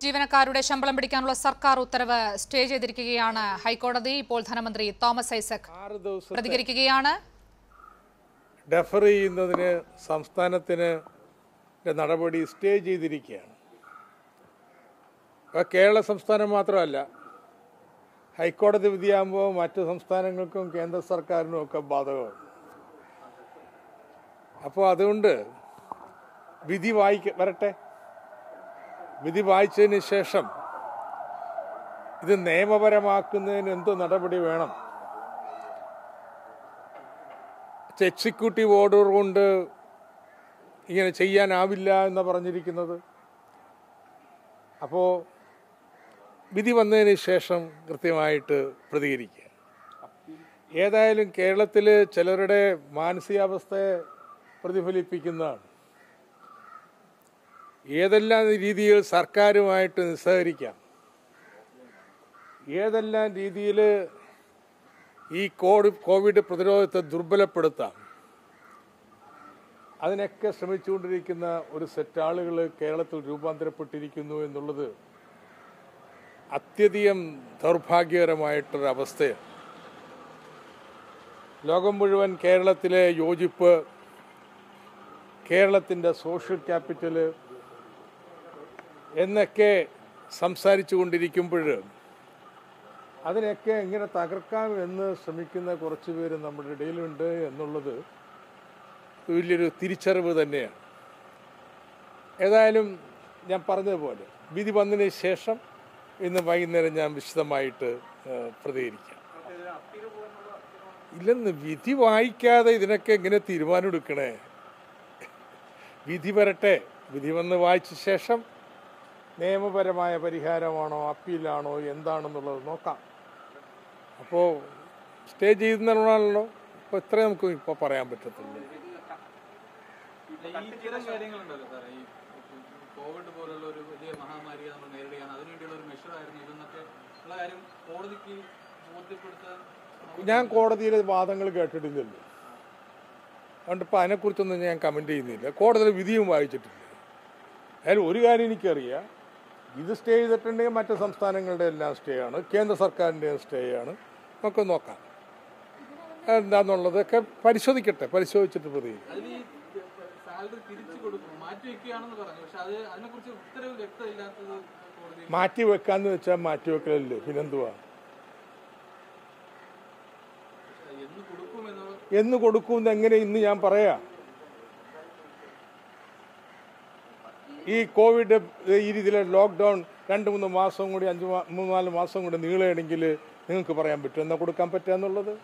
ജീവനക്കാരുടെ ശമ്പളം പിടിക്കാനുള്ള സർക്കാർ ഉത്തരവ് സ്റ്റേ ചെയ്തിരിക്കുകയാണ് ഹൈക്കോടതി ഇപ്പോൾ ധനമന്ത്രി തോമസ് ഐസക് ആറ് ദിവസം പ്രതികരിക്കുകയാണ് ഡെഫർ ചെയ്യുന്നതിന് സംസ്ഥാനത്തിന് ന്റെ നടപടി സ്റ്റേ ചെയ്തിരിക്കുകയാണ് അപ്പോൾ കേരള സംസ്ഥാനം മാത്രമല്ല ഹൈക്കോടതി വിധിയാകുമ്പോൾ മറ്റ് സംസ്ഥാനങ്ങൾക്കും കേന്ദ്ര സർക്കാരിനും ഒക്കെ ബാധകമാണ് അപ്പോൾ അതുകൊണ്ട് വിധി വായിക്ക വരട്ടെ വിധി വായിച്ചതിന് ശേഷം ഇത് നിയമപരമാക്കുന്നതിന് എന്ത് നടപടി വേണം എക്സിക്യൂട്ടീവ് ഓർഡർ കൊണ്ട് ഇങ്ങനെ ചെയ്യാനാവില്ല എന്ന് പറഞ്ഞിരിക്കുന്നത് അപ്പോൾ വിധി വന്നതിന് ശേഷം കൃത്യമായിട്ട് പ്രതികരിക്കുക ഏതായാലും കേരളത്തിൽ ചിലരുടെ മാനസികാവസ്ഥയെ പ്രതിഫലിപ്പിക്കുന്നതാണ് ഏതെല്ലാം രീതിയിൽ സർക്കാരുമായിട്ട് നിസ്സഹരിക്കാം ഏതെല്ലാം രീതിയിൽ ഈ കോഡ് കോവിഡ് പ്രതിരോധത്തെ ദുർബലപ്പെടുത്താം അതിനൊക്കെ ശ്രമിച്ചുകൊണ്ടിരിക്കുന്ന ഒരു സെറ്റ് ആളുകൾ കേരളത്തിൽ രൂപാന്തരപ്പെട്ടിരിക്കുന്നു എന്നുള്ളത് അത്യധികം ദൗർഭാഗ്യകരമായിട്ടൊരു അവസ്ഥയാണ് ലോകം മുഴുവൻ കേരളത്തിലെ യോജിപ്പ് കേരളത്തിൻ്റെ സോഷ്യൽ ക്യാപിറ്റൽ എന്നൊക്കെ സംസാരിച്ചു കൊണ്ടിരിക്കുമ്പോൾ അതിനൊക്കെ എങ്ങനെ തകർക്കാം എന്ന് ശ്രമിക്കുന്ന കുറച്ച് പേര് നമ്മുടെ ഇടയിലുണ്ട് എന്നുള്ളത് വലിയൊരു തിരിച്ചറിവ് തന്നെയാണ് ഏതായാലും ഞാൻ പറഞ്ഞതുപോലെ വിധി വന്നതിന് ശേഷം ഇന്ന് വൈകുന്നേരം ഞാൻ വിശദമായിട്ട് ഏഹ്, പ്രതികരിക്കാം ഇല്ലെന്ന് വിധി വായിക്കാതെ ഇതിനൊക്കെ എങ്ങനെ തീരുമാനം എടുക്കണേ വിധി വരട്ടെ വിധി വന്ന് വായിച്ച ശേഷം നിയമപരമായ പരിഹാരമാണോ അപ്പീലാണോ എന്താണെന്നുള്ളത് നോക്കാം അപ്പോൾ സ്റ്റേ ചെയ്യുന്നതാണല്ലോ അപ്പോൾ ഇത്രേ നമുക്ക് ഇപ്പോൾ പറയാൻ പറ്റത്തുള്ളൂ ഈ ഇത്തരം കാര്യങ്ങളുണ്ടല്ലോ സാറേ ഈ കോവിഡ് പോലുള്ള ഒരു വലിയ മഹാമാരിയെ നമ്മൾ നേരിടുകയാണ് അതിനുവേണ്ടിയുള്ള ഒരു മെഷർ ആയിരുന്നു ഇതെന്നൊക്കെ ഉള്ള കാര്യം കോടതിക്ക് ബോധ്യപ്പെടുത്താൻ ഞാൻ കോടതിയിലെ വാദങ്ങൾ കേട്ടിട്ടില്ലല്ലോ അതുകൊണ്ട് ഇപ്പോൾ അതിനെക്കുറിച്ചൊന്നും ഞാൻ കമൻറ്റ് ചെയ്യുന്നില്ല കോടതിയിലെ വിധിയും വായിച്ചിട്ടില്ല അതിൽ ഒരു കാര്യം എനിക്കറിയാം ഇത് സ്റ്റേ ചെയ്തിട്ടുണ്ടെങ്കിൽ മറ്റ് സംസ്ഥാനങ്ങളുടെ എല്ലാം സ്റ്റേ ആണ് കേന്ദ്ര സർക്കാരിൻ്റെയും സ്റ്റേ ആണ് നമുക്ക് നോക്കാം എന്താന്നുള്ളതൊക്കെ പരിശോധിക്കട്ടെ പരിശോധിച്ചിട്ട് പ്രതികരിക്കും അതിൽ ഈ സാലറി തിരിച്ചു കൊടുക്കും മാറ്റി വെക്കുകയാണെന്ന് പറഞ്ഞു പക്ഷെ അത് അതിനെക്കുറിച്ച് ഉത്തരവ് വ്യക്തമില്ലാത്തത് കോടതി മാറ്റി വെക്കാന്ന് വെച്ചാൽ മാറ്റി വെക്കലല്ലേ പിന്നെന്തുവാ എന്ന് കൊടുക്കുമെന്ന് എന്ന് കൊടുക്കുമെന്ന് എങ്ങനെ ഇന്ന് ഞാൻ പറയാം ഈ കോവിഡ് ഈ രീതിയിലെ ലോക്ക്ഡൗൺ രണ്ട് മൂന്ന് മാസം കൂടി അഞ്ച് മാ- മൂന്ന് നാല് മാസം കൂടി നീളുകയാണെങ്കിൽ നിങ്ങൾക്ക് പറയാൻ പറ്റും എന്നാ കൊടുക്കാൻ പറ്റുക എന്നുള്ളത്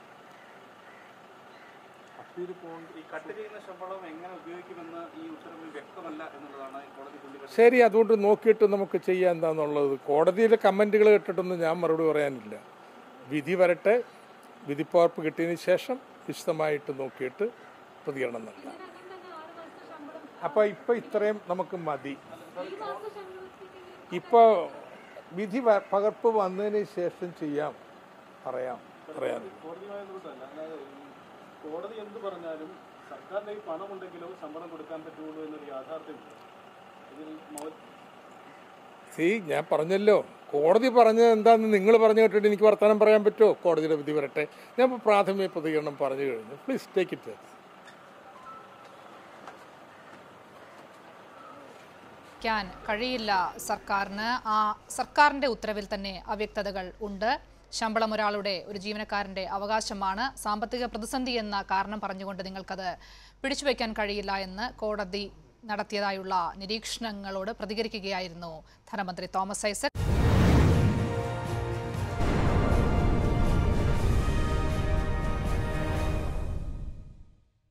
ഈ കട്ട് ചെയ്യുന്ന ശമ്പളം എങ്ങനെ ഉപയോഗിക്കുമെന്ന് ഈ ഉത്തരവിൽ വ്യക്തമല്ല എന്നുള്ളതാണ് കോടതി ചൂണ്ടിക്കാട്ടുന്നത് ശരി അതുകൊണ്ട് നോക്കിയിട്ട് നമുക്ക് ചെയ്യാൻ എന്താന്നുള്ളത് കോടതിയിലെ കമൻറ്റുകൾ കേട്ടിട്ടൊന്നും ഞാൻ മറുപടി പറയാനില്ല വിധി വരട്ടെ വിധിപ്പകർപ്പ് കിട്ടിയതിന് ശേഷം വിശദമായിട്ട് നോക്കിയിട്ട് പ്രതികരണം നടത്താം അപ്പോൾ ഇപ്പോൾ ഇത്രയും നമുക്ക് മതി ഇപ്പോൾ വിധി വ- പകർപ്പ് വന്നതിന് ശേഷം ചെയ്യാം പറയാം പറയാം കോടതിയുമായി ബന്ധപ്പെട്ടല്ല അല്ലാതെ ഈ കോടതി എന്ത് പറഞ്ഞാലും സർക്കാരിന്റെ ഈ പണമുണ്ടെങ്കിലോ ശമ്പളം കൊടുക്കാൻ പറ്റുള്ളൂ എന്നൊരു യാഥാർത്ഥ്യമുണ്ട് ഇതിൽ മൗ- സി ഞാൻ പറഞ്ഞല്ലോ കോടതി പറഞ്ഞത് എന്താന്ന് നിങ്ങൾ പറഞ്ഞു കേട്ടിട്ട് എനിക്ക് വർത്തമാനം പറയാൻ പറ്റുമോ കോടതിയുടെ വിധി വരട്ടെ ഞാൻ ഇപ്പോൾ പ്രാഥമിക പ്രതികരണം പറഞ്ഞു കഴിഞ്ഞു പ്ലീസ് ടേക്ക് ഇറ്റ് ക്കാൻ കഴിയില്ല സർക്കാരിന് ആ സർക്കാരിന്റെ ഉത്തരവിൽ തന്നെ അവ്യക്തതകൾ ഉണ്ട് ശമ്പളം ഒരാളുടെ ഒരു ജീവനക്കാരന്റെ അവകാശമാണ് സാമ്പത്തിക പ്രതിസന്ധി എന്ന കാരണം പറഞ്ഞുകൊണ്ട് നിങ്ങൾക്കത് പിടിച്ചുവെക്കാൻ കഴിയില്ല എന്ന് കോടതി നടത്തിയതായുള്ള നിരീക്ഷണങ്ങളോട് പ്രതികരിക്കുകയായിരുന്നു ധനമന്ത്രി തോമസ് ഐസക്